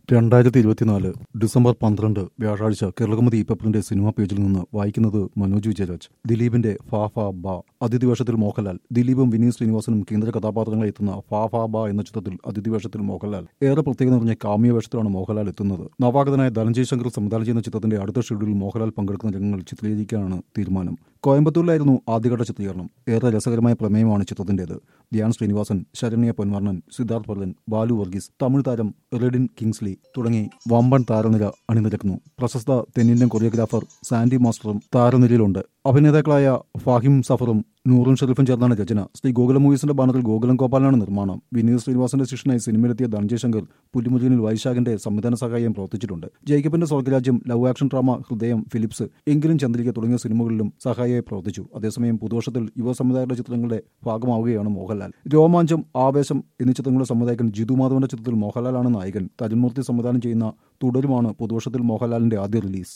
രണ്ടായിരത്തി ഇരുപത്തിനാല് ഡിസംബർ പന്ത്രണ്ട് വ്യാഴാഴ്ച കേരളകമതി പേപ്പറിന്റെ സിനിമാ പേജിൽ നിന്ന് വായിക്കുന്നത് മനോജ് വിജയരാജ് ദിലീപിന്റെ ഫാ ഫാ ബ അതിഥി വേഷത്തിൽ മോഹൻലാൽ ദിലീപും വിനീത് ശ്രീനിവാസനും കേന്ദ്ര കഥാപാത്രങ്ങളെ എത്തുന്ന ഫാ ഫാ ബ എന്ന ചിത്രത്തിൽ അതിഥി വേഷത്തിൽ മോഹൻലാൽ ഏറെ പ്രത്യേകത നിറഞ്ഞ കാമ്യ വേഷത്തിലാണ് മോഹൻലാൽ എത്തുന്നത് നവാഗതനായ ധനഞ്ജയ് ശങ്കർ സംവിധാനം ചെയ്യുന്ന ചിത്രത്തിന്റെ അടുത്ത ഷെഡ്യൂളിൽ മോഹൻലാൽ പങ്കെടുക്കുന്ന രംഗങ്ങൾ ചിത്രീകരിക്കാനാണ് തീരുമാനം കോയമ്പത്തൂരിലായിരുന്നു ആദ്യഘട്ട ചിത്രീകരണം ഏറെ രസകരമായ പ്രമേയമാണ് ചിത്രത്തിന്റേത് ധ്യാൻ ശ്രീനിവാസൻ ശരണ്യ പൊന്വർണ്ണൻ സിദ്ധാർത്ഥ് പർലൻ ബാലു വർഗീസ് തമിഴ് താരം റെഡിൻ കിങ്സ്ലി തുടങ്ങി വമ്പൻ താരനിര അണിനിരക്കുന്നു പ്രശസ്ത തെന്നിന്ത്യൻ കൊറിയോഗ്രാഫർ സാൻഡി മാസ്റ്ററും താരനിരയിലുണ്ട് അഭിനേതാക്കളായ ഫാഹിം സഫറും നൂറും ഷെരീഫും ചേർന്നാണ് രചന ശ്രീ ഗോകുലം മൂവീസിന്റെ ബാനറിൽ ഗോകുലം ഗോപാലനാണ് നിർമ്മാണം വിനീത് ശ്രീനിവാസന്റെ ശിഷ്യനായി സിനിമയിലെത്തിയ ധനഞ്ജയ് ശങ്കർ പുലിമുരുകനിൽ വൈശാഖിന്റെ സംവിധാന സഹായം പ്രവർത്തിച്ചിട്ടുണ്ട് ജേക്കബിന്റെ സ്വർഗരാജ്യം love action drama Hridayam Philips എങ്കിലും ചന്ദ്രിക തുടങ്ങിയ സിനിമകളിലും സഹായിയായി പ്രവർത്തിച്ചു അതേസമയം പുതുവർഷത്തിൽ യുവ സംവിധായകരുടെ ചിത്രങ്ങളുടെ ഭാഗമാവുകയാണ് മോഹൻലാൽ രോമാഞ്ചം ആവേശം എന്നീ ചിത്രങ്ങളുടെ സംവിധായകൻ ജിതു മാധവന്റെ ചിത്രത്തിൽ മോഹൻലാലാണ് നായകൻ തരുൺമൂർത്തി സംവിധാനം ചെയ്യുന്ന തുടരുമാണ് പുതുവർഷത്തിൽ മോഹൻലാലിന്റെ ആദ്യ റിലീസ്